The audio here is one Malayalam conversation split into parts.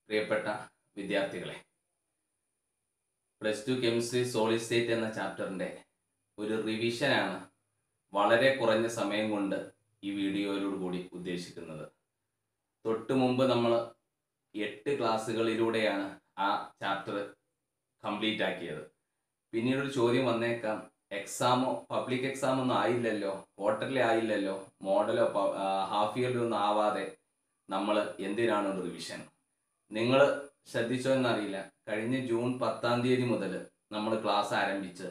പ്രിയപ്പെട്ട വിദ്യാർത്ഥികളെ plus two chemistry solid state എന്ന ചാപ്റ്ററിൻ്റെ ഒരു റിവിഷനാണ് വളരെ കുറഞ്ഞ സമയം കൊണ്ട് ഈ വീഡിയോയിലൂടെ കൂടി ഉദ്ദേശിക്കുന്നത് തൊട്ട് മുമ്പ് നമ്മൾ എട്ട് ക്ലാസ്സുകളിലൂടെയാണ് ആ ചാപ്റ്റർ കംപ്ലീറ്റ് ആക്കിയത് പിന്നീട് ഒരു ചോദ്യം വന്നേക്കാം എക്സാമോ പബ്ലിക് എക്സാം ഒന്നും ആയില്ലല്ലോ ക്വാർട്ടർലി ആയില്ലല്ലോ മോഡലോ ഹാഫ് ഇയർലി ഒന്നും ആവാതെ നമ്മൾ എന്തിനാണ് റിവിഷൻ നിങ്ങൾ ശ്രദ്ധിച്ചോ എന്നറിയില്ല കഴിഞ്ഞ ജൂൺ പത്താം തീയതി മുതൽ നമ്മൾ ക്ലാസ് ആരംഭിച്ച്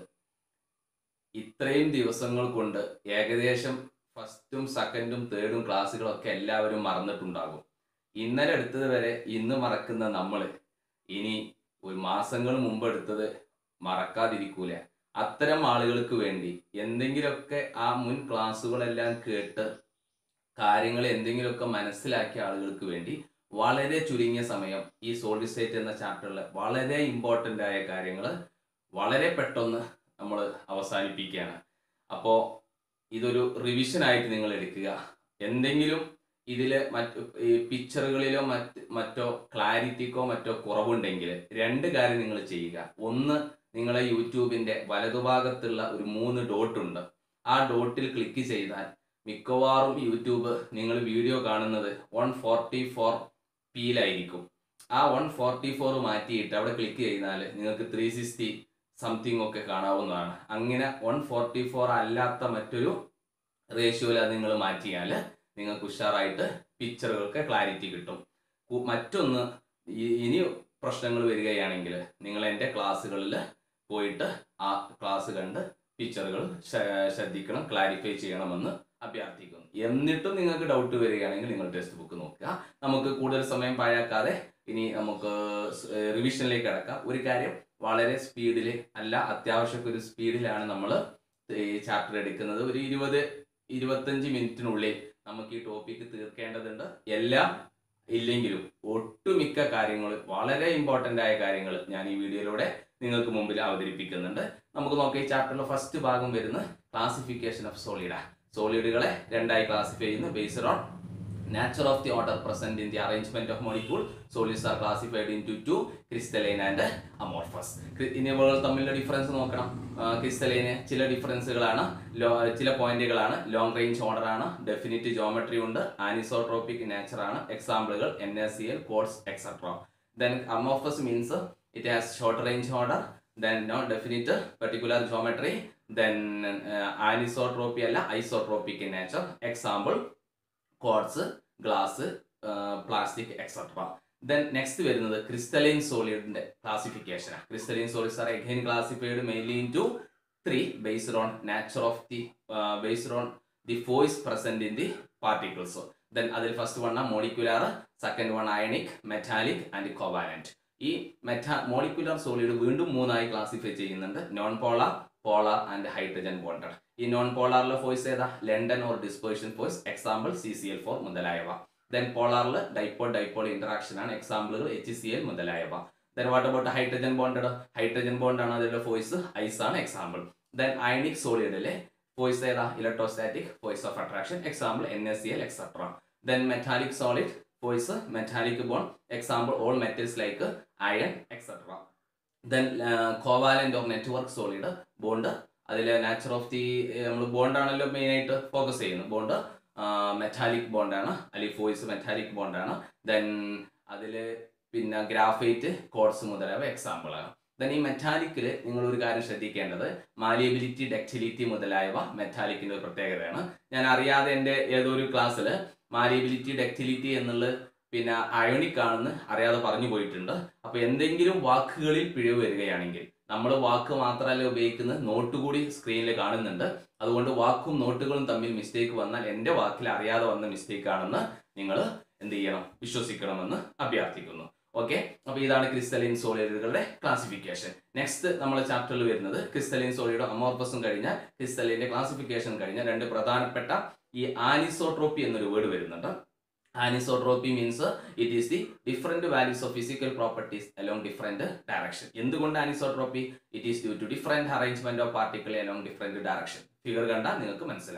ഇത്രയും ദിവസങ്ങൾ കൊണ്ട് ഏകദേശം ഫസ്റ്റും സെക്കൻഡും തേർഡും ക്ലാസ്സുകളൊക്കെ എല്ലാവരും മറന്നിട്ടുണ്ടാകും ഇന്നലെ എടുത്തത് വരെ ഇന്ന് മറക്കുന്ന നമ്മൾ ഇനി ഒരു മാസങ്ങൾ മുമ്പ് എടുത്തത് മറക്കാതിരിക്കൂല അത്തരം ആളുകൾക്ക് വേണ്ടി എന്തെങ്കിലുമൊക്കെ ആ മുൻ ക്ലാസ്സുകളെല്ലാം കേട്ട് കാര്യങ്ങൾ എന്തെങ്കിലുമൊക്കെ മനസ്സിലാക്കിയ ആളുകൾക്ക് വേണ്ടി വളരെ ചുരുങ്ങിയ സമയം ഈ സോളിഡ് സ്റ്റേറ്റ് എന്ന ചാപ്റ്ററിൽ വളരെ ഇമ്പോർട്ടൻ്റ് ആയ കാര്യങ്ങൾ വളരെ പെട്ടെന്ന് നമ്മൾ അവസാനിപ്പിക്കുകയാണ് അപ്പോൾ ഇതൊരു റിവിഷനായിട്ട് നിങ്ങൾ എടുക്കുക എന്തെങ്കിലും ഇതിൽ മറ്റ് ഈ പിക്ചറുകളിലോ മറ്റ് മറ്റോ ക്ലാരിറ്റിക്കോ മറ്റോ കുറവുണ്ടെങ്കിൽ രണ്ട് കാര്യം നിങ്ങൾ ചെയ്യുക ഒന്ന് നിങ്ങളെ യൂട്യൂബിൻ്റെ വലതുഭാഗത്തുള്ള ഒരു മൂന്ന് ഡോട്ട് ഉണ്ട് ആ ഡോട്ടിൽ ക്ലിക്ക് ചെയ്താൽ മിക്കവാറും യൂട്യൂബ് നിങ്ങൾ വീഡിയോ കാണുന്നത് വൺ ഫോർട്ടി ഫോർ പിയിലായിരിക്കും ആ വൺ ഫോർട്ടി ഫോർ മാറ്റിയിട്ട് അവിടെ ക്ലിക്ക് ചെയ്താൽ നിങ്ങൾക്ക് ത്രീ സിക്സ്റ്റി സംതിങ് ഒക്കെ കാണാവുന്നതാണ് അങ്ങനെ വൺ ഫോർട്ടി ഫോർ അല്ലാത്ത മറ്റൊരു റേഷ്യോയിൽ അത് നിങ്ങൾ മാറ്റിയാൽ നിങ്ങൾക്ക് ഉഷാറായിട്ട് പിക്ചറുകൾക്ക് ക്ലാരിറ്റി കിട്ടും കു- മറ്റൊന്ന് ഈ- ഇനി പ്രശ്നങ്ങൾ വരികയാണെങ്കിൽ നിങ്ങൾ എൻ്റെ ക്ലാസ്സുകളിൽ പോയിട്ട് ആ ക്ലാസ് കണ്ട് പിക്ചറുകൾ ശ്രദ്ധിക്കണം ക്ലാരിഫൈ ചെയ്യണമെന്ന് അഭ്യർത്ഥിക്കുന്നു എന്നിട്ടും നിങ്ങൾക്ക് ഡൗട്ട് വരികയാണെങ്കിൽ നിങ്ങൾ ടെക്സ്റ്റ് ബുക്ക് നോക്കുക നമുക്ക് കൂടുതൽ സമയം പാഴാക്കാതെ ഇനി നമുക്ക് റിവിഷനിലേക്ക് കിടക്കാം ഒരു കാര്യം വളരെ സ്പീഡിൽ അല്ല അത്യാവശ്യം ഒരു സ്പീഡിലാണ് നമ്മൾ ഈ ചാപ്റ്റർ എടുക്കുന്നത് ഒരു ഇരുപത് ഇരുപത്തഞ്ച് മിനിറ്റിനുള്ളിൽ നമുക്ക് ഈ ടോപ്പിക്ക് തീർക്കേണ്ടതുണ്ട് എല്ലാം ഇല്ലെങ്കിലും ഒട്ടുമിക്ക കാര്യങ്ങൾ വളരെ ഇമ്പോർട്ടൻ്റ് ആയ കാര്യങ്ങൾ ഞാൻ ഈ വീഡിയോയിലൂടെ നിങ്ങൾക്ക് മുമ്പിൽ അവതരിപ്പിക്കുന്നുണ്ട് നമുക്ക് നോക്കാം ഈ ചാപ്റ്ററിലെ ഫസ്റ്റ് ഭാഗം വരുന്ന ക്ലാസിഫിക്കേഷൻ ഓഫ് സോളിഡ സോളിഡുകളെ രണ്ടായി ക്ലാസിഫൈ ചെയ്യുന്നു based on nature of the order present in the arrangement of molecule solids are classified into two crystalline and amorphous Cri- ഇനി ഇവകൾ തമ്മിലുള്ള ഡിഫറൻസ് നോക്കണം ക്രിസ്റ്റലൈന് ചില ഡിഫറൻസുകളാണ് ചില പോയിന്റുകളാണ് ലോങ് റേഞ്ച് ഓർഡർ ആണ് ഡെഫിനിറ്റ് ജോമെട്രി ഉണ്ട് ആനിസോട്രോപിക് നേച്ചർ ആണ് എക്സാമ്പിളുകൾ N S C L codes etcetera then amorphous means it has short range order then no definite particular geometry then anisotropy അല്ല isotropic nature example quartz glass plastic etcetera then next വരുന്നത് ക്രിസ്റ്റലൈൻ സോളിഡിന്റെ classification crystalline solids are again classified mainly into three based on nature of the based on the force present in the particles then അതിൽ first one molecular second one ionic metallic and covalent ഈ മെറ്റാ മോളിക്കുലാർ സോളിഡ് വീണ്ടും മൂന്നായി ക്ലാസിഫൈ ചെയ്യുന്നുണ്ട് non polar polar and hydrogen bonded ഈ നോൺ പോളാറിലെ ഫോഴ്സ് ഏതാ London or dispersion force example C C L four മുതലായവ ദെൻ പോളാറിൽ ഡൈപ്പോൾ ഡൈപ്പോൾ ഇന്ററാക്ഷൻ ആണ് എക്സാമ്പിളുകൾ എച്ച് സി എൽ മുതലായവ then what about hydrogen bonded hydrogen bond ആണ് അതിലെ ഫോഴ്സ് ഐസ് ആണ് എക്സാമ്പിൾ ദെൻ അയണിക് സോളിഡിലെ ഫോഴ്സ് ഏതാ electrostatic force of attraction example N S C L etcetera then metallic solid force metallic bond example all metals like iron etcetera then covalent of network solid bond അതിൽ നാച്ചർ ഓഫ് ദി നമ്മൾ ബോണ്ടാണല്ലോ മെയിൻ ആയിട്ട് ഫോക്കസ് ചെയ്യുന്നത് ബോണ്ട് മെറ്റാലിക് ബോണ്ടാണ് അല്ലെങ്കിൽ ഫോഴ്സ് മെറ്റാലിക് ബോണ്ടാണ് ദെൻ അതിൽ പിന്നെ ഗ്രാഫൈറ്റ് കോഡ്സ് മുതലായവ എക്സാമ്പിളാണ് ദെൻ ഈ മെറ്റാലിക്കിൽ നിങ്ങൾ ഒരു കാര്യം ശ്രദ്ധിക്കേണ്ടത് മാലിയബിലിറ്റി ഡക്റ്റിലിറ്റി മുതലായവ മെറ്റാലിക്കിന്റെ ഒരു പ്രത്യേകതയാണ് ഞാൻ അറിയാതെ എൻ്റെ ഏതൊരു ക്ലാസ്സിൽ മാലിയബിലിറ്റി ഡക്റ്റിലിറ്റി എന്നുള്ളത് പിന്നെ അയോണിക് ആണെന്ന് അറിയാതെ പറഞ്ഞു പോയിട്ടുണ്ട് അപ്പൊ എന്തെങ്കിലും വാക്കുകളിൽ പിഴവ് വരികയാണെങ്കിൽ നമ്മൾ വാക്ക് മാത്രമല്ല ഉപയോഗിക്കുന്നത് നോട്ട് കൂടി സ്ക്രീനിൽ കാണുന്നുണ്ട് അതുകൊണ്ട് വാക്കും നോട്ടുകളും തമ്മിൽ മിസ്റ്റേക്ക് വന്നാൽ എൻ്റെ വാക്കിൽ അറിയാതെ വന്ന മിസ്റ്റേക്ക് ആണെന്ന് നിങ്ങൾ എന്ത് ചെയ്യണം വിശ്വസിക്കണമെന്ന് അഭ്യർത്ഥിക്കുന്നു ഓക്കെ അപ്പൊ ഇതാണ് ക്രിസ്റ്റലിൻ സോളിഡുകളുടെ ക്ലാസിഫിക്കേഷൻ നെക്സ്റ്റ് നമ്മളെ ചാപ്റ്ററിൽ വരുന്നത് ക്രിസ്റ്റലിൻ സോളിഡ് അമോർഫസും കഴിഞ്ഞാൽ ക്രിസ്റ്റലിന്റെ ക്ലാസിഫിക്കേഷൻ കഴിഞ്ഞാൽ രണ്ട് പ്രധാനപ്പെട്ട ഈ ആനിസോട്രോപ്പി എന്നൊരു വേർഡ് വരുന്നുണ്ട് anisotropy means it is the different values of physical properties along different direction എന്തുകൊണ്ട് anisotropy it is due to different arrangement of particle along different direction figure കണ്ടാൽ നിങ്ങൾക്ക് മനസ്സിലാകും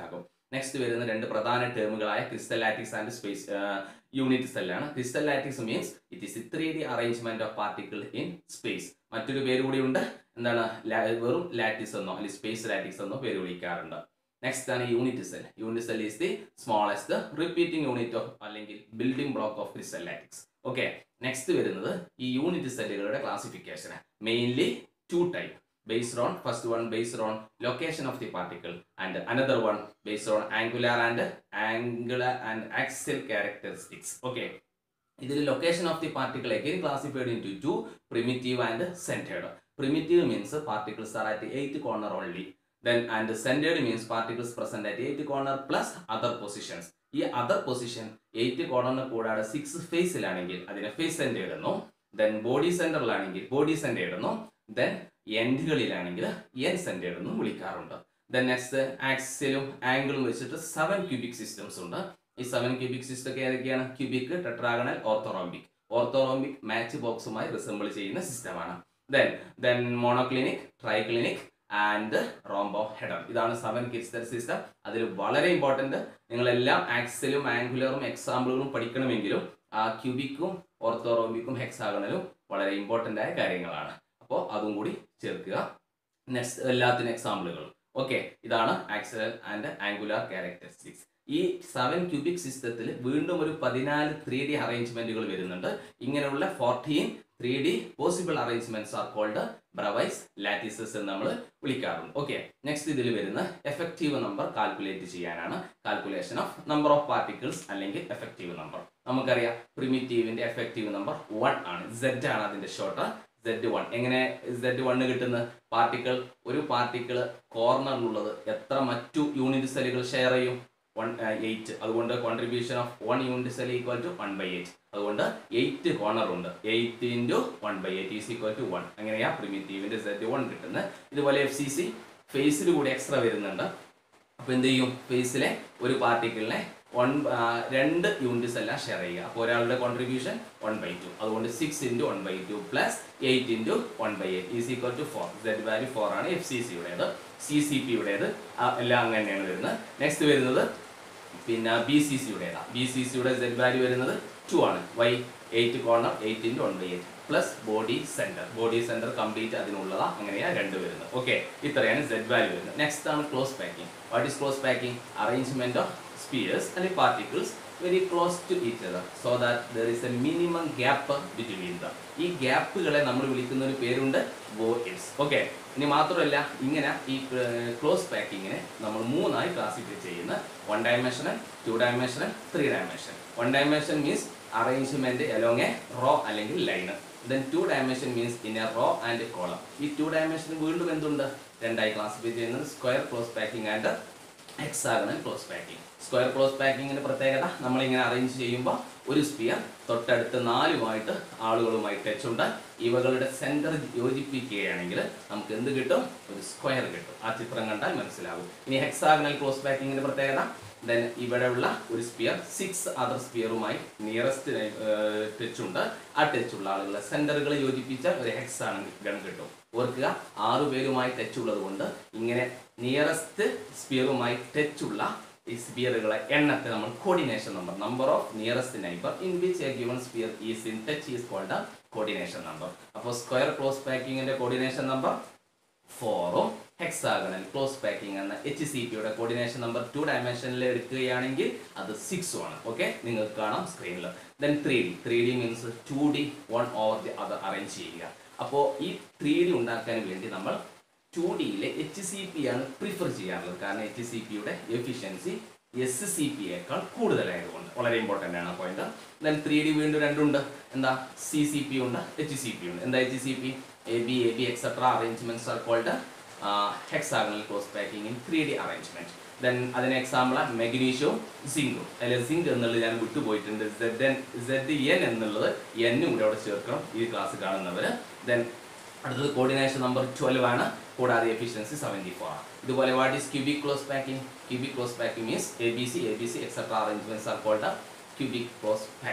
നെക്സ്റ്റ് വരുന്ന രണ്ട് പ്രധാന ടേമുകളായ crystal lattice and space unit സെല്ലാണ് crystal lattice means it is three D arrangement of particle in space മറ്റൊരു പേര് കൂടി ഉണ്ട് എന്താണ് ലാ- വെറും ലാറ്റിക്സ് എന്നോ അല്ലെങ്കിൽ സ്പേസ് ലാറ്റിക്സ് എന്നോ പേര് വിളിക്കാറുണ്ട് നെക്സ്റ്റ് ആണ് unit cell unit cell is the smallest repeating unit of അല്ലെങ്കിൽ building block of crystal lattice okay next വരുന്നത് ഈ യൂണിറ്റ് സെല്ലുകളുടെ classification mainly two type based on first one based on location of the particle and another one based on angular and angular and axial characteristics okay ഇതിൽ location of the particle again classified into two primitive and centered primitive means particles are at eight corner only then and centered means particles present at eight corner plus other positions ഈ അതർ പൊസിഷൻ എയ്റ്റ് കോർണറിന് കൂടാതെ സിക്സ് ഫേസിലാണെങ്കിൽ അതിനെ ഫേസ് സെന്റേർഡ് എന്നോ ദെൻ ബോഡി സെന്ററിലാണെങ്കിൽ ബോഡി സെന്റേർഡ് എന്നോ ദെൻ എൻഡുകളിലാണെങ്കിൽ എൻ സെന്റേർഡ് എന്നും വിളിക്കാറുണ്ട് ദെൻ നെക്സ്റ്റ് ആക്സിലും ആംഗിളും വെച്ചിട്ട് സെവൻ ക്യൂബിക് സിസ്റ്റംസ് ഉണ്ട് ഈ സെവൻ ക്യൂബിക് സിസ്റ്റം ഒക്കെ ഏതൊക്കെയാണ് cubic tetragonal orthorhombic orthorhombic match ബോക്സുമായി റിസംബിൾ ചെയ്യുന്ന സിസ്റ്റമാണ് then then monoclinic triclinic and rhombohedral ഇതാണ് സെവൻ കിസ്റ്റർ സിസ്റ്റം അതിൽ വളരെ ഇമ്പോർട്ടന്റ് നിങ്ങളെല്ലാം ആക്സിലും ആംഗുലറും എക്സാമ്പിളുകളും പഠിക്കണമെങ്കിലും ആ ക്യൂബിക്കും ഓർത്തോറോംബിക്കും ഹെക്സാഗണലും വളരെ ഇമ്പോർട്ടന്റ് ആയ കാര്യങ്ങളാണ് അപ്പോൾ അതും കൂടി ചേർക്കുക നെക്സ്റ്റ് എല്ലാത്തിനും എക്സാമ്പിളുകളും ഓക്കെ ഇതാണ് ആക്സൽ ആൻഡ് ആംഗുലാർ ക്യാരക്ടറിസ്റ്റിക്സ് ഈ സെവൻ ക്യൂബിക് സിസ്റ്റത്തിൽ വീണ്ടും ഒരു പതിനാല് ത്രീ ഡി അറേഞ്ച്മെന്റുകൾ വരുന്നുണ്ട് ഇങ്ങനെയുള്ള fourteen three D possible arrangements are called Bravais lattices എന്ന് നമ്മൾ വിളിക്കാറുണ്ട് ഓക്കെ നെക്സ്റ്റ് ഇതിൽ വരുന്ന എഫക്റ്റീവ് നമ്പർ കാൽക്കുലേറ്റ് ചെയ്യാനാണ് calculation of number of particles അല്ലെങ്കിൽ എഫക്റ്റീവ് നമ്പർ നമുക്കറിയാം പ്രിമിറ്റീവിന്റെ എഫക്റ്റീവ് നമ്പർ വൺ ആണ് സെഡ് ആണ് അതിന്റെ ഷോർട്ട് സെഡ് വൺ എങ്ങനെ സെഡ് വണ്ണ് കിട്ടുന്ന പാർട്ടിക്കിൾ ഒരു പാർട്ടിക്കിൾ കോർണറിലുള്ളത് എത്ര മറ്റു യൂണിറ്റ് സെല്ലുകൾ ഷെയർ ചെയ്യും വൺ എയ്റ്റ് അതുകൊണ്ട് contribution of one unit cell equal to one by eight അതുകൊണ്ട് എയ്റ്റ് കോർണർ ഉണ്ട് eight into one by eight is equal to one അങ്ങനെയാ പ്രിമിറ്റീവിന്റെ സെറ്റ് വൺ കിട്ടുന്നത് ഇതുപോലെ എഫ് സി സി ഫേസിൽ കൂടി എക്സ്ട്രാ വരുന്നുണ്ട് അപ്പൊ എന്ത് ചെയ്യും ഫേസിലെ ഒരു പാർട്ടിക്കിളിനെ വൺ രണ്ട് യൂണിറ്റ്സ് എല്ലാം ഷെയർ ചെയ്യുക അപ്പോൾ ഒരാളുടെ കോൺട്രിബ്യൂഷൻ വൺ ബൈ ടു അതുകൊണ്ട് six into one by two plus eight into one by eight is equal to four Z value four ആണ് എഫ് സി സിയുടേത് സി സി പിയുടേത് എല്ലാം അങ്ങനെ തന്നെയാണ് വരുന്നത് നെക്സ്റ്റ് വരുന്നത് പിന്നെ ബി സി സിയുടേതാണ് ബി സി സിയുടെ സെഡ് വാല്യൂ വരുന്നത് ടു ആണ് why eight corner eight into one by eight plus body centre body centre complete അതിനുള്ളതാ അങ്ങനെയാ രണ്ട് വരുന്നത് ഓക്കെ ഇത്രയാണ് സെഡ് വാല്യൂ വരുന്നത് നെക്സ്റ്റ് ആണ് close packing what is close packing arrangement of spheres അല്ലെങ്കിൽ particles very close to each other so that there is a minimum gap between the ഈ ഗ്യാപ്പുകളെ നമ്മൾ വിളിക്കുന്ന ഒരു പേരുണ്ട് വോയിൽസ് ഓക്കെ ഇനി മാത്രമല്ല ഇങ്ങനെ ഈ ക്ലോസ് പാക്കിങ്ങിനെ നമ്മൾ മൂന്നായി ക്ലാസിഫൈ ചെയ്യുന്ന one dimensional two dimensional three dimension one dimension means arrangement along a row അല്ലെങ്കിൽ line then two dimension means in a row and column ഈ ടു ഡയമെൻഷൻ വീണ്ടും എന്തുണ്ട് രണ്ടായി ക്ലാസിഫൈ ചെയ്യുന്നത് square close packing and hexagonal close packing square close പാക്കിങ്ങിന്റെ പ്രത്യേകത നമ്മൾ ഇങ്ങനെ അറേഞ്ച് ചെയ്യുമ്പോൾ ഒരു സ്പിയർ തൊട്ടടുത്ത് നാലുമായിട്ട് ആളുകളുമായി ടച്ച് ഉണ്ട് ഇവകളുടെ സെന്റർ യോജിപ്പിക്കുകയാണെങ്കിൽ നമുക്ക് എന്ത് കിട്ടും ഒരു സ്ക്വയർ കിട്ടും ആ ചിത്രം കണ്ടാൽ മനസ്സിലാവും ഇനി ഹെക്സാഗണൽ ക്ലോസ് പാക്കിങ്ങിന്റെ പ്രത്യേകത ദെൻ ഇവിടെയുള്ള ഒരു സ്പിയർ സിക്സ് അതർ സ്പിയറുമായി നിയറസ്റ്റ് ടച്ച് ഉണ്ട് ആ ടച്ച് ഉള്ള ആളുകളെ സെന്ററുകൾ യോജിപ്പിച്ച ഒരു ഹെക്സാണ് ഗൺ കിട്ടും ഓർക്കുക ആറു പേരുമായി ടച്ച് ഉള്ളത് കൊണ്ട് ഇങ്ങനെ നിയറസ്റ്റ് സ്പിയറുമായി ടച്ച് ഉള്ള ഈ സ്പിയറുകളെ എണ്ണത്തെ നമ്മൾ coordination number number of nearest neighbour in which a given sphere is in touch is called coordination number അപ്പോൾ സ്ക്വയർ ക്ലോസ് പാക്കിങ്ങിന്റെ കോർഡിനേഷൻ നമ്പർ ഫോറും ഹെക്സാഗണൽ ക്ലോസ് പാക്കിംഗ് എന്ന എച്ച് സി പിയുടെ കോർഡിനേഷൻ നമ്പർ ടു ഡയമെൻഷനിൽ എടുക്കുകയാണെങ്കിൽ അത് സിക്സും ആണ് ഓക്കെ നിങ്ങൾക്ക് കാണാം സ്ക്രീനിൽ then three D three D means two D one over the അത് അറേഞ്ച് ചെയ്യുക അപ്പോൾ ഈ ത്രീ ഡി ഉണ്ടാക്കാൻ വേണ്ടി നമ്മൾ ടു ഡിയിലെ എച്ച് സി പി ആണ് പ്രിഫർ ചെയ്യാറുള്ളത് കാരണം എച്ച് സി പിയുടെ എഫിഷ്യൻസി എസ് സി പിയേക്കാൾ കൂടുതലായതുകൊണ്ട് വളരെ ഇമ്പോർട്ടൻ്റ് ആണ് പോയിന്റ് ദെൻ ത്രീ ഡി വീണ്ടും രണ്ടുണ്ട് എന്താ സി സി പി ഉണ്ട് എച്ച് സി പി ഉണ്ട് എന്താ H C P A B A B etcetera arrangements are called hexagonal close packing in three D arrangement then അതിന് എക്സാമ്പിൾ മെഗ്നീഷ്യവും സിങ്കും അതിൽ സിങ്ക് എന്നുള്ളത് ഞാൻ വിട്ടുപോയിട്ടുണ്ട് സെഡ് എൻ സെഡ് എൻ എന്നുള്ളത് എന്നും കൂടെ അവിടെ ചേർക്കണം ഈ ക്ലാസ് കാണുന്നവർ ദെൻ അടുത്തത് കോർഡിനേഷൻ നമ്പർ ട്വൽവ് ആണ് കൂടാതെ എഫിഷ്യൻസി സെവൻറ്റി ഫോർ ആണ് ഇതുപോലെ what is cubic close packing cubic close packing means A B C A B C etcetera arrangements are called cubic close packing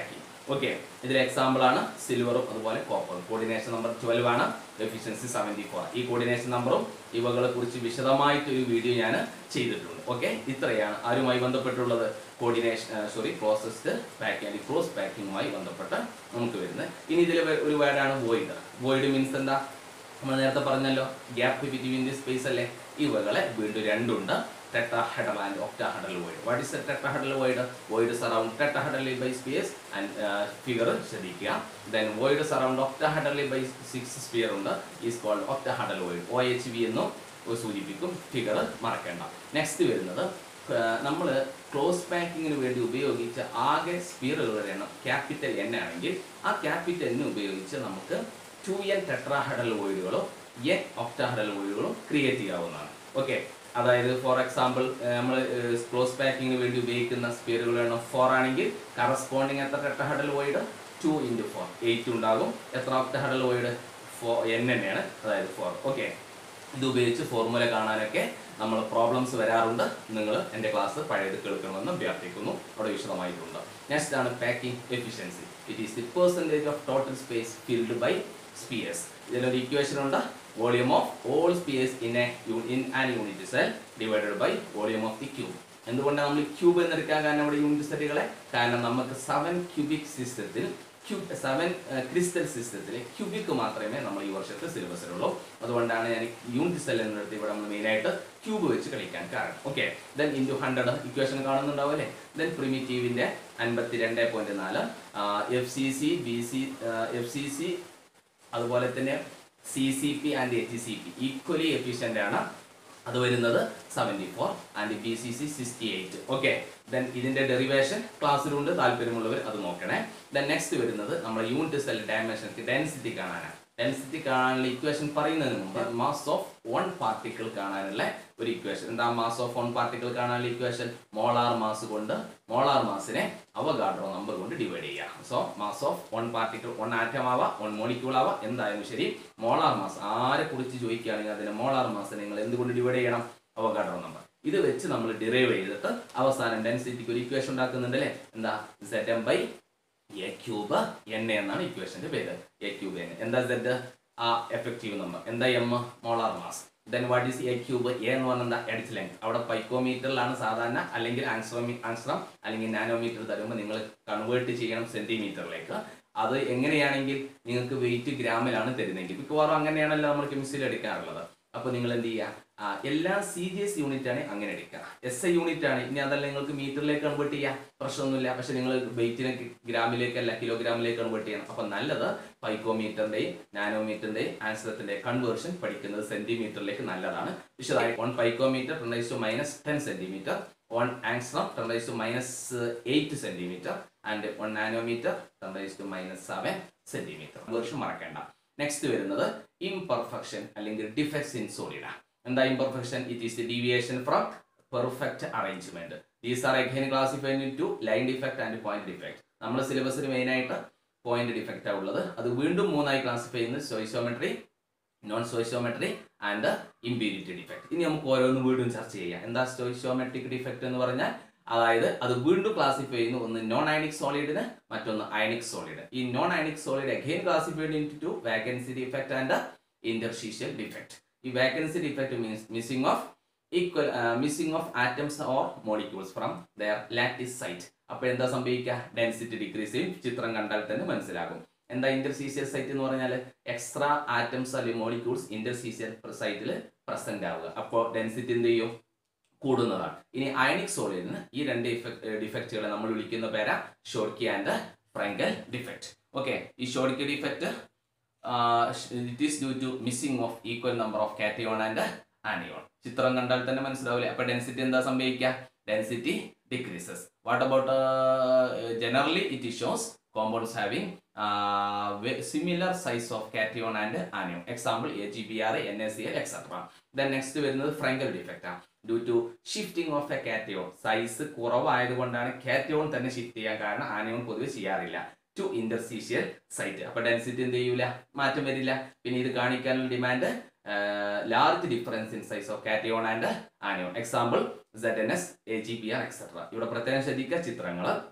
okay ഇതിൽ എക്സാമ്പിൾ ആണ് സിൽവറും അതുപോലെ കോപ്പറും കോർഡിനേഷൻ നമ്പർ ട്വൽവ് ആണ് എഫിഷ്യൻസി സെവൻറ്റി ഫോർ ഈ കോർഡിനേഷൻ നമ്പറും ഇവകളെ കുറിച്ച് വിശദമായിട്ട് ഒരു വീഡിയോ ഞാൻ ചെയ്തിട്ടുണ്ട് ഓക്കെ ഇത്രയാണ് ആരുമായി ബന്ധപ്പെട്ടുള്ളത് കോർഡിനേഷൻ സോറി പ്രോസസ്ഡ് പാക്കിംഗ് അല്ലെങ്കിൽ ക്രോസ് പാക്കിങ്ങുമായി ബന്ധപ്പെട്ട് നമുക്ക് വരുന്നത് ഇനി ഇതിൽ ഒരു വേർഡാണ് വോയിഡ് വോയിഡ് മീൻസ് എന്താ നമ്മൾ നേരത്തെ പറഞ്ഞല്ലോ ഗ്യാപ്പ് ബിറ്റ്വീൻ ദി സ്പേസ് അല്ലേ ഇവകളെ വീണ്ടും രണ്ടുണ്ട് tetrahedral and octahedral void. What is a tetrahedral void? Void is around tetrahedrally by space and uh, figure ശ്രദ്ധിക്കുക then void is around octahedrally by six sphere ഉണ്ട് is called octahedral void. OHV എന്നും സൂചിപ്പിക്കും ഫിഗർ മറക്കേണ്ട നെക്സ്റ്റ് വരുന്നത് നമ്മൾ ക്ലോസ് പാക്കിങ്ങിന് വേണ്ടി ഉപയോഗിച്ച ആകെ സ്പിയറുകളുടെ എണ്ണം ക്യാപിറ്റൽ എൻ ആണെങ്കിൽ ആ ക്യാപിറ്റൽ എൻ ഉപയോഗിച്ച് നമുക്ക് ടു എൻ ടെട്രാഹെഡൽ വോയിഡുകളോ എൻ ഒക്ടാഹെഡൽ വോയിഡുകളോ ക്രിയേറ്റ് ചെയ്യാവുന്നതാണ് ഓക്കെ അതായത് ഫോർ എക്സാമ്പിൾ നമ്മൾ ക്ലോസ് പാക്കിങ്ങിന് വേണ്ടി ഉപയോഗിക്കുന്ന സ്പിയറുകളുടെ എണ്ണം ഫോർ ആണെങ്കിൽ കറസ്പോണ്ടിങ് എത്ര tetrahedral void two into four eight ഉണ്ടാകും എത്ര ഒക്ടാഹെഡൽ വോയിഡ് ഫോർ എൻ തന്നെയാണ് അതായത് ഫോർ ഓക്കെ ഇത് ഉപയോഗിച്ച് ഫോർമുല കാണാനൊക്കെ നമ്മൾ പ്രോബ്ലംസ് വരാറുണ്ട് നിങ്ങൾ എൻ്റെ ക്ലാസ് പഴയത് കേൾക്കണമെന്ന് അഭ്യർത്ഥിക്കുന്നു അവിടെ വിശദമായിട്ടുണ്ട് നെക്സ്റ്റ് ആണ് packing efficiency it is the percentage of total space filled by spheres ഇതിലൊരു ഇക്വേഷൻ ഉണ്ട് volume of all spheres in a in an unit cell divided by volume of the cube എന്തുകൊണ്ടാണ് നമ്മൾ ക്യൂബ് എന്നെടുക്കാൻ കാരണം ഇവിടെ യൂണിറ്റ് സെറ്റുകളെ കാരണം നമുക്ക് സെവൻ ക്യൂബിക് സിസ്റ്റത്തിൽ ക്യൂബ് സെവൻ ക്രിസ്റ്റൽ സിസ്റ്റത്തിൽ ക്യൂബിക് മാത്രമേ നമ്മൾ ഈ വർഷത്തെ സിലബസിലുള്ളൂ അതുകൊണ്ടാണ് ഞാൻ യൂണിറ്റ് സെൽ എന്നിടത്ത് ഇവിടെ നമ്മൾ മെയിനായിട്ട് ക്യൂബ് വെച്ച് കളിക്കാൻ കാരണം okay then into hundred equation കാണുന്നുണ്ടാവും അല്ലേ ദെൻ പ്രിമിറ്റീവിൻ്റെ അൻപത്തി രണ്ട് പോയിന്റ് നാല് F C C B C F C C അതുപോലെ തന്നെ C C P and H C P equally efficient ആണ് അത് വരുന്നത് seventy four and B C C sixty eight okay then ഇതിന്റെ ഡെറിവേഷൻ ക്ലാസ്സിലുണ്ട് താല്പര്യമുള്ളവർ അത് നോക്കണേ ദെൻ നെക്സ്റ്റ് വരുന്നത് നമ്മുടെ യൂണിറ്റ് സെൽ ഡയമെൻഷൻ ഡെൻസിറ്റി കാണാനാണ് ഡെൻസിറ്റി കാണാനുള്ള ഇക്വേഷൻ പറയുന്നതിന് മുമ്പ് മാസ് ഓഫ് വൺ പാർട്ടിക്കിൾ കാണാനുള്ള ഒരു ഇക്വേഷൻ എന്താ മാസ് ഓഫ് വൺ പാർട്ടിക്കിൾ കാണാനുള്ള ഇക്വേഷൻ മോളാർ മാസ് കൊണ്ട് മോളാർ മാസിനെ അവഗാഡ്രോ നമ്പർ കൊണ്ട് ഡിവൈഡ് ചെയ്യാം so mass of one particle one atom ആവാം വൺ മോളിക്യൂൾ ആവാം എന്തായാലും ശരി മോളാർ മാസ് ആരെ കുറിച്ച് ചോദിക്കുകയാണെങ്കിൽ അതിനെ മോളാർ മാസ് നിങ്ങൾ എന്തുകൊണ്ട് ഡിവൈഡ് ചെയ്യണം അവഗാഡ്രോ നമ്പർ ഇത് വെച്ച് നമ്മൾ ഡിറൈവ് ചെയ്തിട്ട് അവസാനം ഡെൻസിറ്റിക്ക് ഒരു ഇക്വേഷൻ ഉണ്ടാക്കുന്നുണ്ട് അല്ലേ എന്താ Z M by a cube N എന്നാണ് ഇക്വേഷന്റെ പേര് എ ക്യൂബ് എൻ എന്താ സെഡ് ആ എഫക്റ്റീവ് നമ്പർ എന്താ M molar mass then what is a cube a എന്ന് പറഞ്ഞാൽ എന്താ എഡ്സ് ലെങ്ത് അവിടെ പൈക്കോമീറ്ററിലാണ് സാധാരണ അല്ലെങ്കിൽ ആങ്സ്ട്രോമി ആങ്സ്ട്രം അല്ലെങ്കിൽ നാനോമീറ്റർ തരുമ്പോൾ നിങ്ങൾ കൺവേർട്ട് ചെയ്യണം സെന്റിമീറ്ററിലേക്ക് അത് എങ്ങനെയാണെങ്കിൽ നിങ്ങൾക്ക് വെയിറ്റ് ഗ്രാമിലാണ് തരുന്നതെങ്കിൽ മിക്കവാറും അങ്ങനെയാണല്ലോ നമ്മൾ കെമിസ്ട്രിയിൽ എടുക്കാറുള്ളത് അപ്പോൾ നിങ്ങൾ എന്ത് ചെയ്യുക ആ, എല്ലാ സി ജി എസ് യൂണിറ്റ് ആണ് അങ്ങനെ എടുക്കുക എസ് ഐ യൂണിറ്റ് ആണ് ഇനി അതല്ല നിങ്ങൾക്ക് മീറ്ററിലേക്ക് കൺവേർട്ട് ചെയ്യാം പ്രശ്നമൊന്നുമില്ല പക്ഷെ നിങ്ങൾ വെയിറ്റിനെ ഗ്രാമിലേക്കല്ല കിലോഗ്രാമിലേക്ക് കൺവേർട്ട് ചെയ്യണം അപ്പം നല്ലത് പൈക്കോമീറ്ററിന്റെയും നാനോമീറ്ററിന്റെയും ആൻസറത്തിന്റെ കൺവേർഷൻ പഠിക്കുന്നത് സെന്റിമീറ്ററിലേക്ക് നല്ലതാണ് വിശദമായി one picometre ten to minus ten centimetre one angstrom ten to minus eight centimetre and one nanometre ten to minus seven centimetre conversion മറക്കേണ്ട നെക്സ്റ്റ് വരുന്നത് ഇംപെർഫെക്ഷൻ അല്ലെങ്കിൽ ഡിഫെക്ട്സ് ഇൻ സോളിഡ എന്താ imperfection it is the deviation from perfect arrangement these are again classified into line defect and point defect നമ്മുടെ സിലബസിൽ മെയിൻ ആയിട്ട് പോയിന്റ് ഡിഫക്റ്റ് ആണ് ഉള്ളത് അത് വീണ്ടും മൂന്നായി ക്ലാസിഫൈ ചെയ്യുന്നത് stoichiometry non stoichiometry and impurity defect ഇനി നമുക്ക് ഓരോന്നും വീണ്ടും ചർച്ച ചെയ്യാം എന്താ സ്റ്റോയിസോമെട്രിക് ഡിഫക്റ്റ് എന്ന് പറഞ്ഞാൽ അതായത് അത് വീണ്ടും ക്ലാസിഫൈ ചെയ്യുന്നു ഒന്ന് നോൺ അയണിക് സോളിഡിന് മറ്റൊന്ന് അയണിക് സോളിഡ് ഈ non ionic solid again classified into vacancy defect and interstitial defect ഈ vacancy defect means missing of equal missing of atoms or molecules from their lattice site അപ്പോൾ എന്താ സംഭവിക്കുക ഡെൻസിറ്റി ഡിക്രീസ് ചെയ്യും ചിത്രം കണ്ടാൽ തന്നെ മനസ്സിലാകും എന്താ ഇന്റർസീഷ്യൽ സൈറ്റ് എന്ന് പറഞ്ഞാൽ എക്സ്ട്രാ ആറ്റംസ് അല്ലെങ്കിൽ മോളിക്യൂൾസ് ഇന്റർസീഷ്യൽ സൈറ്റിൽ പ്രസന്റ് ആവുക അപ്പോൾ ഡെൻസിറ്റി എന്ത് ചെയ്യും കൂടുന്നതാണ് ഇനി അയണിക് സോളിഡിന് ഈ രണ്ട് ഡിഫക്റ്റുകളെ നമ്മൾ വിളിക്കുന്ന പേരാ Schottky and Frenkel defect okay ഈ Schottky defect it is due to missing of equal number of cation and anion ചിത്രം കണ്ടാൽ തന്നെ മനസ്സിലാവില്ലേ അപ്പൊ ഡെൻസിറ്റി എന്താ സംഭവിക്കുക density decreases what about generally it shows compounds having similar size of cation and anion example A G B R N S C L etcetera then next വരുന്നത് ഫ്രങ്കൽ ഡിഫക്റ്റ് ആണ് due to shifting of a cation size കുറവായതുകൊണ്ടാണ് cation തന്നെ ഷിഫ്റ്റ് ചെയ്യാൻ കാരണം ആനിയോൺ പൊതുവെ ചെയ്യാറില്ല ടു ഇന്റർസീഷ്യൽ സൈറ്റ് അപ്പൊ ഡെൻസിറ്റി എന്ത് ചെയ്യൂല മാറ്റം വരില്ല പിന്നെ ഇത് കാണിക്കാനുള്ള demand large difference in size of cation and anion example Z N S A G P R etcetera ഇവിടെ പ്രത്യേകം ശ്രദ്ധിക്കുക ചിത്രങ്ങൾ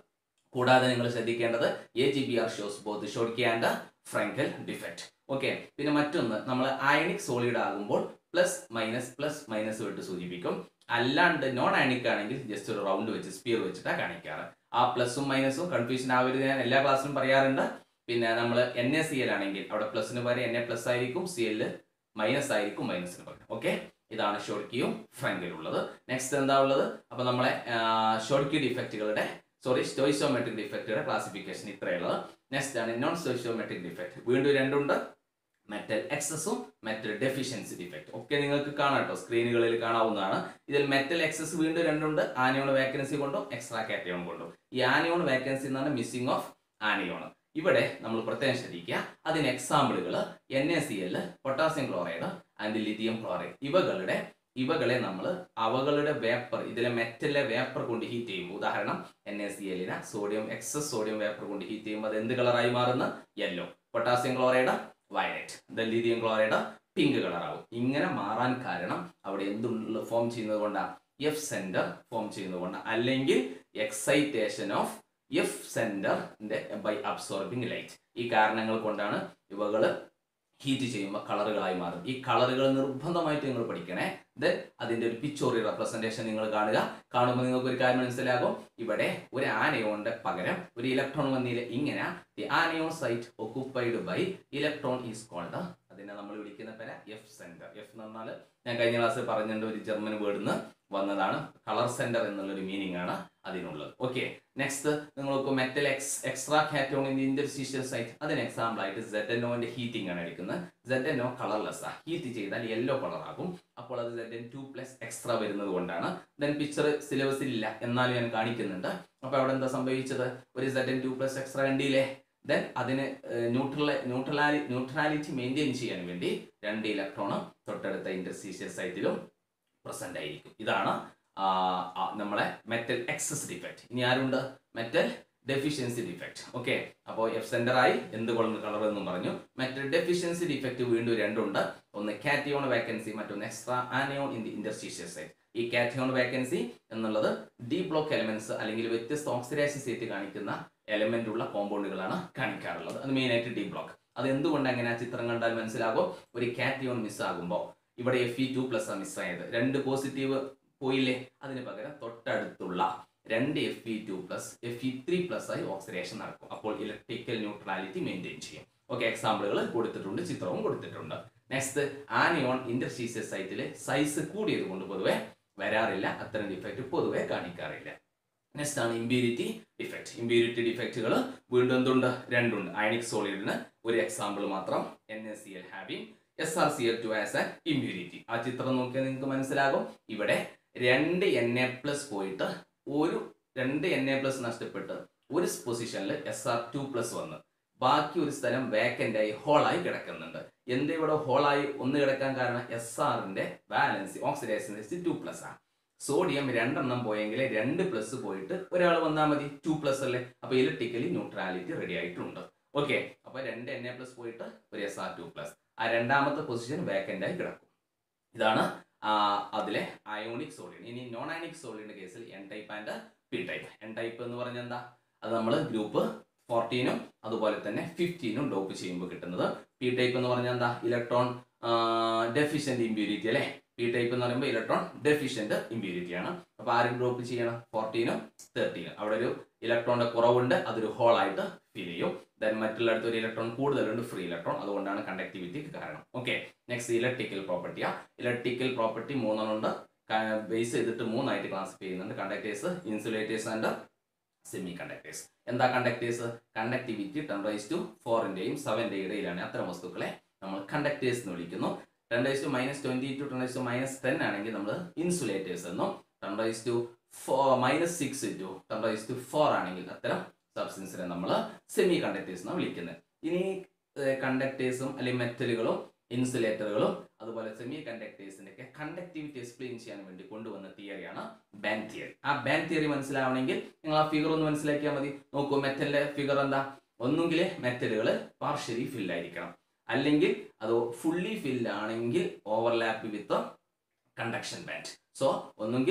കൂടാതെ നിങ്ങൾ ശ്രദ്ധിക്കേണ്ടത് A G B R shows both Schottky and Frenkel defect okay പിന്നെ മറ്റൊന്ന് നമ്മൾ അയണിക് സോളിഡ് ആകുമ്പോൾ പ്ലസ് മൈനസ് പ്ലസ് മൈനസ് വിട്ട് സൂചിപ്പിക്കും അല്ലാണ്ട് നോൺ അയണിക് ആണെങ്കിൽ ജസ്റ്റ് ഒരു റൗണ്ട് വെച്ച് സ്പിയർ വെച്ചിട്ടാണ് കാണിക്കാറ് ആ പ്ലസും മൈനസും കൺഫ്യൂഷൻ ആവരുത് ഞാൻ എല്ലാ ക്ലാസ്സിലും പറയാറുണ്ട് പിന്നെ നമ്മൾ എൻ എ സി എൽ ആണെങ്കിൽ അവിടെ പ്ലസിന് പകരം എൻ എ പ്ലസ് ആയിരിക്കും സി എൽ മൈനസ് ആയിരിക്കും മൈനസിന് പകരം ഓക്കെ ഇതാണ് ഷോർട്ട് കീയും ഫ്രങ്കിലും ഉള്ളത് നെക്സ്റ്റ് എന്താ ഉള്ളത് അപ്പൊ നമ്മളെ ഷോർട്ട് കീ ഡിഫക്റ്റുകളുടെ സോറി സ്റ്റോയിസോമെട്രിക് ഡിഫക്റ്റുകളുടെ ക്ലാസിഫിക്കേഷൻ ഇത്രയുള്ളത് നെക്സ്റ്റ് ആണ് നോൺ സ്റ്റോയിസോമെട്രിക് ഡിഫക്റ്റ് വീണ്ടും രണ്ടുണ്ട് മെറ്റൽ എക്സസും മെറ്റൽ ഡെഫിഷ്യൻസി ഡിഫക്റ്റ് ഒക്കെ നിങ്ങൾക്ക് കാണാം കേട്ടോ സ്ക്രീനുകളിൽ കാണാവുന്നതാണ് ഇതിൽ മെറ്റൽ എക്സസ് വീണ്ടും രണ്ടുണ്ട് ആനിയോൺ വേക്കൻസി കൊണ്ടും എക്സ്ട്രാ കാറ്റയോൺ കൊണ്ടും ഈ ആനിയോൺ വേക്കൻസി എന്നാണ് മിസ്സിംഗ് ഓഫ് ആനിയോൺ ഇവിടെ നമ്മൾ പ്രത്യേകം ശ്രദ്ധിക്കുക അതിന് എക്സാമ്പിളുകൾ N A C L potassium chloride and lithium chloride ഇവകളുടെ ഇവകളെ നമ്മൾ അവകളുടെ വേപ്പർ ഇതിലെ മെറ്റലിലെ വേപ്പർ കൊണ്ട് ഹീറ്റ് ചെയ്യുമ്പോൾ ഉദാഹരണം എൻ എ സി എല്ലിന് സോഡിയം എക്സസ് സോഡിയം വേപ്പർ കൊണ്ട് ഹീറ്റ് ചെയ്യുമ്പോൾ അത് എന്ത് കളറായി മാറുന്നു yellow potassium chloride violet the lithium chloride pink കളറാവും ഇങ്ങനെ മാറാൻ കാരണം അവിടെ എന്തുള്ള ഫോം ചെയ്യുന്നത് കൊണ്ടാണ് എഫ് സെന്റർ ഫോം ചെയ്യുന്നത് കൊണ്ടാണ് അല്ലെങ്കിൽ എക്സൈറ്റേഷൻ ഓഫ് എഫ് സെന്ററിന്റെ ബൈ അബ്സോർബിങ് ലൈറ്റ് ഈ കാരണങ്ങൾ കൊണ്ടാണ് ഇവകൾ ഹീറ്റ് ചെയ്യുമ്പോൾ കളറുകളായി മാറും ഈ കളറുകൾ നിർബന്ധമായിട്ട് നിങ്ങൾ പഠിക്കണേ ദെൻ അതിന്റെ ഒരു പിക്ചോറി റെപ്രസെന്റേഷൻ നിങ്ങൾ കാണുക കാണുമ്പോൾ നിങ്ങൾക്ക് ഒരു കാര്യം മനസ്സിലാകും ഇവിടെ ഒരു ആനയോണിന്റെ പകരം ഒരു ഇലക്ട്രോൺ വന്നില്ല ഇങ്ങനെ the anion site occupied by electron is called അതിനെ നമ്മൾ വിളിക്കുന്ന പേര എഫ് സെന്റർ എഫ് എന്ന് പറഞ്ഞാൽ ഞാൻ കഴിഞ്ഞ ക്ലാസ്സിൽ പറഞ്ഞിട്ടുണ്ട് ഒരു ജർമ്മൻ വേർഡിൽ നിന്ന് വന്നതാണ് കളർ സെന്റർ എന്നുള്ളൊരു മീനിങ് ആണ് അതിനുള്ളത് ഓക്കെ നെക്സ്റ്റ് നിങ്ങൾക്ക് metal ex extra cation in interstitial site അതിന് എക്സാമ്പിൾ ആയിട്ട് സെഡ് എൻ ഒന്റെ ഹീറ്റിംഗ് ആണ് എടുക്കുന്നത് സെഡ് എൻ ഒ കളർലെസ് ആ ഹീറ്റ് ചെയ്താൽ യെല്ലോ കളർ ആകും അപ്പോൾ അത് Z N two plus extra വരുന്നത് കൊണ്ടാണ് ദെൻ പിക്ചർ സിലബസിൽ ഇല്ല എന്നാലും ഞാൻ കാണിക്കുന്നുണ്ട് അപ്പോൾ അവിടെ എന്താ സംഭവിച്ചത് ഒരു Z N two plus extra കണ്ടില്ലേ ദെൻ അതിന് ന്യൂട്രൽ ന്യൂട്രലാലി ന്യൂട്രലാലിറ്റി മെയിൻറ്റെയിൻ ചെയ്യാൻ വേണ്ടി രണ്ട് ഇലക്ട്രോൺ തൊട്ടടുത്ത ഇന്റർസ്റ്റീഷ്യൽ സൈറ്റിലും പ്രസന്റ് ആയിരിക്കും ഇതാണ് ആ, ആ, നമ്മളെ മെറ്റൽ എക്സസ് ഡിഫക്റ്റ് ഇനി ആരുണ്ട് മെറ്റൽ ഡെഫിഷ്യൻസി ഡിഫക്റ്റ് ഓക്കെ അപ്പോൾ എഫ് സെന്റർ ആയി എന്ത് കൊള്ളുന്ന കളർ എന്നും പറഞ്ഞു മെറ്റൽ ഡെഫിഷ്യൻസി ഡിഫക്റ്റ് വീണ്ടും രണ്ടുണ്ട് ഒന്ന് കാറ്റിയോൺ വേക്കൻസി മറ്റൊന്ന് extra anion in the interstitial site ഈ കാറ്റിയോൺ വേക്കൻസി എന്നുള്ളത് ഡി ബ്ലോക്ക് എലമെന്റ്സ് അല്ലെങ്കിൽ വ്യത്യസ്ത ഓക്സിഡേഷൻ സ്റ്റേറ്റ് കാണിക്കുന്ന എലമെന്റ് ഉള്ള കോമ്പൗണ്ടുകളാണ് കാണിക്കാറുള്ളത് അത് മെയിൻ ആയിട്ട് ഡി ബ്ലോക്ക് അത് എന്തുകൊണ്ട് അങ്ങനെ ആ ചിത്രം കണ്ടാൽ മനസ്സിലാകും ഒരു കാറ്റിയോൺ മിസ് ആകുമ്പോൾ ഇവിടെ F E two plus miss ആയത് രണ്ട് പോസിറ്റീവ് പോയില്ലേ അതിന് പകരം തൊട്ടടുത്തുള്ള രണ്ട് F E two plus F E three plus ആയി ഓക്സിഡേഷൻ നടക്കും അപ്പോൾ ഇലക്ട്രിക്കൽ ന്യൂട്രാലിറ്റി മെയിൻറ്റെയിൻ ചെയ്യും ഓക്കെ എക്സാമ്പിളുകൾ കൊടുത്തിട്ടുണ്ട് ചിത്രവും കൊടുത്തിട്ടുണ്ട് നെക്സ്റ്റ് ആനിയോൺ ഇന്റർസ്റ്റീഷ്യൽ സൈറ്റിൽ സൈസ് കൂടിയത് കൊണ്ട് പൊതുവെ വരാറില്ല അത്തരം ഡിഫക്റ്റ് പൊതുവെ കാണിക്കാറില്ല നെക്സ്റ്റ് ആണ് ഇമ്പ്യൂരിറ്റി ഡിഫക്റ്റ് ഇമ്പ്യൂരിറ്റി ഡിഫക്റ്റുകൾ വീണ്ടും എന്തുണ്ട് രണ്ടുണ്ട് അയണിക് സോളിഡിന് ഒരു എക്സാമ്പിൾ മാത്രം N S C L having S R C L two as a impurity ആ ചിത്രം നോക്കിയാൽ നിങ്ങൾക്ക് മനസ്സിലാകും ഇവിടെ രണ്ട് എൻ എ പ്ലസ് പോയിട്ട് ഒരു രണ്ട് എൻ എ പ്ലസ് നഷ്ടപ്പെട്ട് ഒരു പൊസിഷനിൽ എസ് ആർ ടു പ്ലസ് വന്ന് ബാക്കി ഒരു സ്ഥലം വേക്കൻ്റ് ആയി ഹോളായി കിടക്കുന്നുണ്ട് എന്ത് ഇവിടെ ഹോളായി ഒന്ന് കിടക്കാൻ കാരണം എസ് ആറിന്റെ ബാലൻസ് ഓക്സിഡേഷൻ ടു പ്ലസ് ആണ് സോഡിയം രണ്ടെണ്ണം പോയെങ്കിൽ രണ്ട് പ്ലസ് പോയിട്ട് ഒരാൾ വന്നാൽ മതി ടു പ്ലസ് അല്ലേ അപ്പൊ ഇലക്ട്രിക്കലി ന്യൂട്രാലിറ്റി റെഡി ആയിട്ടുണ്ട് ഓക്കെ അപ്പൊ രണ്ട് എൻ എ പ്ലസ് പോയിട്ട് ഒരു എസ് ആർ ടു പ്ലസ് ആ രണ്ടാമത്തെ പൊസിഷൻ വേക്കൻ്റ് ആയി കിടക്കും ഇതാണ് ആ, അതിലെ അയോണിക് സോളിഡ് ഇനി നോൺ അയോണിക് സോളിഡിന്റെ കേസിൽ N type and P type N type എന്ന് പറഞ്ഞാൽ എന്താ അത് നമ്മൾ ഗ്രൂപ്പ് ഫോർട്ടീനും അതുപോലെ തന്നെ ഫിഫ്റ്റീനും ഡോപ്പ് ചെയ്യുമ്പോൾ കിട്ടുന്നത് പി ടൈപ്പ് എന്ന് പറഞ്ഞാൽ എന്താ ഇലക്ട്രോൺ ഡെഫിഷ്യന്റ് ഇമ്പ്യൂരിറ്റി അല്ലേ പി ടൈപ്പ് എന്ന് പറയുമ്പോൾ ഇലക്ട്രോൺ ഡെഫിഷ്യന്റ് ഇമ്പ്യൂരിറ്റി ആണ് അപ്പൊ ആരും ഡ്രോപ്പ് ചെയ്യണം ഫോർട്ടീനും തേർട്ടീനും അവിടെ ഒരു ഇലക്ട്രോണിന്റെ കുറവുണ്ട് അതൊരു ഹോൾ ആയിട്ട് ഫീൽ ചെയ്യും ദെൻ മറ്റുള്ളിടത്ത് ഒരു ഇലക്ട്രോൺ കൂടുതലുണ്ട് ഫ്രീ ഇലക്ട്രോൺ അതുകൊണ്ടാണ് കണ്ടക്ടിവിറ്റിക്ക് കാരണം ഓക്കെ നെക്സ്റ്റ് ഇലക്ട്രിക്കൽ പ്രോപ്പർട്ടിയാ ഇലക്ട്രിക്കൽ പ്രോപ്പർട്ടി മൂന്നെണ്ണം ഉണ്ട് ബേസ് ചെയ്തിട്ട് മൂന്നായിട്ട് ക്ലാസിഫൈ ചെയ്യുന്നുണ്ട് conductors insulators and semi conductors എന്താ conductors conductivity ten raise to ഫോറിന്റെയും സെവന്റെയും ഇടയിലാണ് അത്തരം വസ്തുക്കളെ നമ്മൾ കണ്ടക്ടേഴ്സ് എന്ന് വിളിക്കുന്നു ten raise to minus twenty to ten raise to minus ten ആണെങ്കിൽ നമ്മൾ ഇൻസുലേറ്റേഴ്സ് എന്നും ten raise to four minus six to ten raise to four ആണെങ്കിൽ അത്തരം സബ്സ്റ്റൻസിനെ നമ്മൾ സെമി കണ്ടക്ടേഴ്സ് എന്നാണ് വിളിക്കുന്നത് ഇനി കണ്ടക്ടേഴ്സും അല്ലെങ്കിൽ മെറ്റലുകളും ഇൻസുലേറ്ററുകളും അതുപോലെ സെമി കണ്ടക്ടേഴ്സിന്റെ ഒക്കെ കണ്ടക്ടിവിറ്റി എക്സ്പ്ലെയിൻ ചെയ്യാൻ വേണ്ടി കൊണ്ടുവന്ന തിയറിയാണ് ബാൻഡ് തിയറി ആ ബാൻഡ് തിയറി മനസ്സിലാവണമെങ്കിൽ നിങ്ങൾ ആ ഫിഗർ ഒന്ന് മനസ്സിലാക്കിയാൽ മതി നോക്കൂ മെറ്റലിന്റെ ഫിഗർ എന്താ ഒന്നുകിൽ മെറ്റലുകൾ പാർഷ്യലി ഫിൽ ആയിരിക്കണം അല്ലെങ്കിൽ അത് ഫുള്ളി ഫിൽഡ് ആണെങ്കിൽ overlap with conduction band so ഒന്നുകിൽ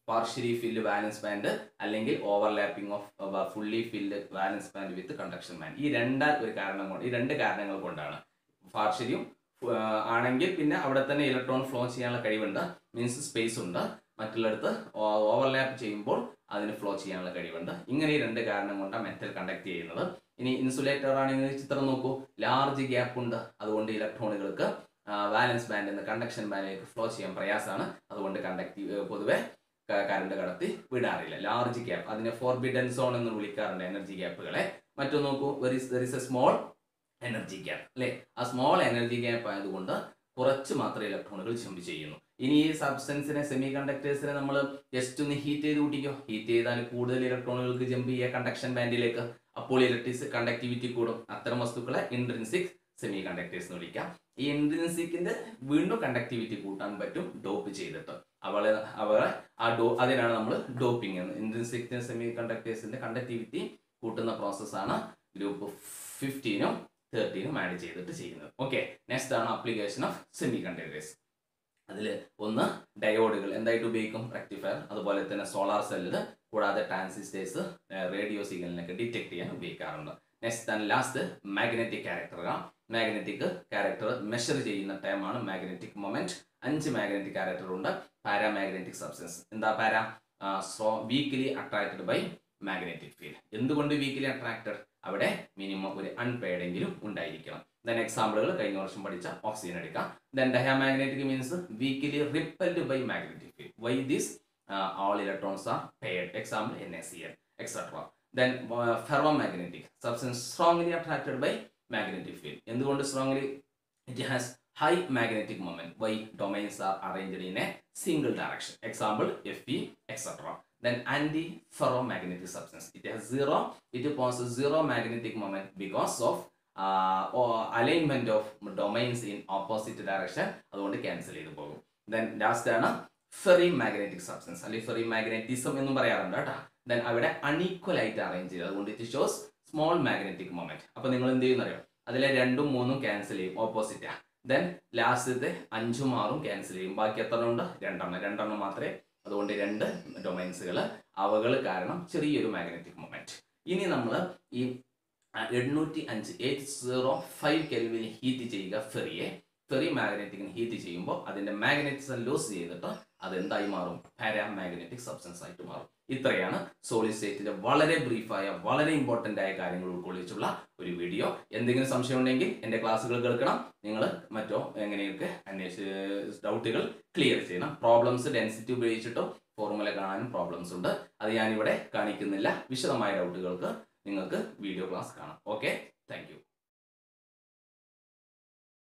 പാർഷ്യലി ഫില്ല് വാലൻസ് ബാൻഡ് അല്ലെങ്കിൽ overlapping of fully fill valence band with conduction band ഈ രണ്ടാ ഒരു കാരണം കൊണ്ട് ഈ രണ്ട് കാരണങ്ങൾ കൊണ്ടാണ് പാർഷ്യലിയും ആണെങ്കിൽ പിന്നെ അവിടെ തന്നെ ഇലക്ട്രോൺ ഫ്ലോ ചെയ്യാനുള്ള കഴിവുണ്ട് മീൻസ് സ്പേസ് ഉണ്ട് മറ്റുള്ളിടത്ത് ഓവർലാപ്പ് ചെയ്യുമ്പോൾ അതിന് ഫ്ലോ ചെയ്യാനുള്ള കഴിവുണ്ട് ഇങ്ങനെ ഈ രണ്ട് കാരണം കൊണ്ടാണ് മെറ്റൽ കണ്ടക്ട് ചെയ്യുന്നത് ഇനി ഇൻസുലേറ്റർ ആണെങ്കിൽ ചിത്രം നോക്കൂ ലാർജ് ഗ്യാപ്പ് ഉണ്ട് അതുകൊണ്ട് ഇലക്ട്രോണുകൾക്ക് വാലൻസ് ബാൻഡ് എന്ന കണ്ടക്ഷൻ ബാൻഡിലേക്ക് ഫ്ലോ ചെയ്യാൻ പ്രയാസമാണ് അതുകൊണ്ട് കണ്ടക്റ്റീവ് പൊതുവെ കറണ്ട് കടത്തി വിടാറില്ല ലാർജ് ഗ്യാപ്പ് അതിനെ ഫോർബിഡൻ സോൺ എന്ന് വിളിക്കാറുണ്ട് എനർജി ഗ്യാപ്പുകളെ മറ്റൊന്ന് നോക്കൂ there is a small energy gap അല്ലേ ആ സ്മോൾ എനർജി ഗ്യാപ്പ് ആയതുകൊണ്ട് കുറച്ച് മാത്രമേ ഇലക്ട്രോണുകൾ ജമ്പ് ചെയ്യുന്നു ഇനി ഈ സബ്സ്റ്റൻസിനെ സെമി കണ്ടക്ടേഴ്സിനെ നമ്മൾ ജസ്റ്റ് ഒന്ന് ഹീറ്റ് ചെയ്ത് കൂട്ടിക്കോ ഹീറ്റ് ചെയ്താൽ കൂടുതൽ ഇലക്ട്രോണുകൾക്ക് ജമ്പ് ചെയ്യുക കണ്ടക്ഷൻ ബാൻഡിലേക്ക് അപ്പോൾ ഇലക്ട്രിസ് കണ്ടക്ടിവിറ്റി കൂടും അത്തരം വസ്തുക്കളെ ഇൻട്രിൻസിക് സെമി കണ്ടക്ടേഴ്സ് എന്ന് വിളിക്കാം ഈ ഇൻട്രിൻസിക്കിന്റെ വീണ്ടും കണ്ടക്ടിവിറ്റി കൂട്ടാൻ പറ്റും ഡോപ്പ് ചെയ്തിട്ട് അവളെ അവളെ ആ ഡോ അതിനാണ് നമ്മൾ ഡോപ്പിംഗ് എന്ന് ഇൻട്രിൻസിക് സെമി കണ്ടക്ടേഴ്സിന്റെ കണ്ടക്ടിവിറ്റി കൂട്ടുന്ന പ്രോസസ്സാണ് ഗ്രൂപ്പ് ഫിഫ്റ്റീനും തേർട്ടീനും ആഡ് ചെയ്തിട്ട് ചെയ്യുന്നത് ഓക്കെ നെക്സ്റ്റ് ആണ് അപ്ലിക്കേഷൻ ഓഫ് സെമി കണ്ടക്ടേഴ്സ് അതിൽ ഒന്ന് ഡയോഡുകൾ എന്തായിട്ട് ഉപയോഗിക്കും റെക്ടിഫയർ അതുപോലെ തന്നെ സോളാർ സെല്ലിൽ കൂടാതെ ട്രാൻസിസ്റ്റേഴ്സ് റേഡിയോ സിഗ്നലിനൊക്കെ ഡിറ്റക്ട് ചെയ്യാൻ ഉപയോഗിക്കാറുണ്ട് നെക്സ്റ്റ് ആൻഡ് ലാസ്റ്റ് മാഗ്നറ്റിക് ക്യാരക്ടറുകൾ മാഗ്നറ്റിക് ക്യാരക്ടർ മെഷർ ചെയ്യുന്ന ടൈമാണ് മാഗ്നറ്റിക് മൊമെന്റ് അഞ്ച് മാഗ്നറ്റിക് ക്യാരക്ടർ ഉണ്ട് പാരാമാഗ്നറ്റിക് സബ്സ്റ്റൻസ് എന്താ para so weakly attracted by magnetic field എന്തുകൊണ്ട് വീക്കിലി അട്രാക്റ്റഡ് അവിടെ മിനിമം ഒരു അൺപെയ്ഡ് എങ്കിലും ഉണ്ടായിരിക്കണം ദെൻ എക്സാമ്പിളുകൾ കഴിഞ്ഞ വർഷം പഠിച്ച ഓക്സിജൻ എടുക്കാം then diamagnetic means weakly repelled by magnetic field why this all electrons are paired example N S C L etcetera then ferromagnetic substance strongly attracted by magnetic field എന്തുകൊണ്ട് strongly it has high magnetic moment why domains are arranged in a single direction example F E etcetera then anti-ferromagnetic substance. It has zero, it possesses zero magnetic moment because of uh, or alignment of domains in opposite direction. അതുകൊണ്ട് ക്യാൻസൽ ചെയ്ത് പോകും ദെൻ ലാസ്റ്റ് ആണ് ഫെറി മാഗ്നറ്റിക് സബ്സ്റ്റൻസ് അല്ലെങ്കിൽ ഫെറി മാഗ്നറ്റിസം എന്നും പറയാറുണ്ട് കേട്ടോ ദെൻ അവിടെ അൺഈക്വൽ ആയിട്ട് അറേഞ്ച് ചെയ്ത് അതുകൊണ്ട് it shows small magnetic moment അപ്പൊ നിങ്ങൾ എന്ത് ചെയ്യുന്ന അറിയോ അതിലെ രണ്ടും മൂന്നും ക്യാൻസൽ ചെയ്യും ഓപ്പോസിറ്റാ ദെൻ ലാസ്റ്റത്തെ അഞ്ചും ആറും ക്യാൻസൽ ചെയ്യും ബാക്കി എത്ര ഉണ്ട് രണ്ടെണ്ണം രണ്ടെണ്ണം മാത്രമേ അതുകൊണ്ട് രണ്ട് ഡൊമൈൻസുകൾ അവകൾ കാരണം ചെറിയൊരു മാഗ്നറ്റിക് മൊമെന്റ് ഇനി നമ്മൾ ഈ എണ്ണൂറ്റി അഞ്ച് eight zero five kelvin heat ചെയ്യുക ഫെറിയെ ഫെറി മാഗ്നറ്റിക്കിന് ഹീറ്റ് ചെയ്യുമ്പോൾ അതിന്റെ മാഗ്നറ്റിസം ലൂസ് ചെയ്തിട്ട് അത് എന്തായി മാറും പാരാമാഗ്നറ്റിക് സബ്സ്റ്റൻസ് ആയിട്ട് മാറും ഇത്രയാണ് സോളിഡ് സ്റ്റേറ്റിലെ വളരെ ബ്രീഫായ വളരെ ഇമ്പോർട്ടൻ്റ് ആയ കാര്യങ്ങൾ ഉൾക്കൊള്ളിച്ചുള്ള ഒരു വീഡിയോ എന്തെങ്കിലും സംശയം ഉണ്ടെങ്കിൽ എൻ്റെ ക്ലാസ്സുകൾ കേൾക്കണം നിങ്ങൾ മറ്റോ എങ്ങനെയൊക്കെ അന്വേഷിച്ച് ഡൗട്ടുകൾ ക്ലിയർ ചെയ്യണം പ്രോബ്ലംസ് ഡെൻസിറ്റി ഉപയോഗിച്ചിട്ടോ ഫോർമുല കാണാനും പ്രോബ്ലംസ് ഉണ്ട് അത് ഞാനിവിടെ കാണിക്കുന്നില്ല വിശദമായ ഡൗട്ടുകൾക്ക് നിങ്ങൾക്ക് വീഡിയോ ക്ലാസ് കാണാം ഓക്കെ താങ്ക്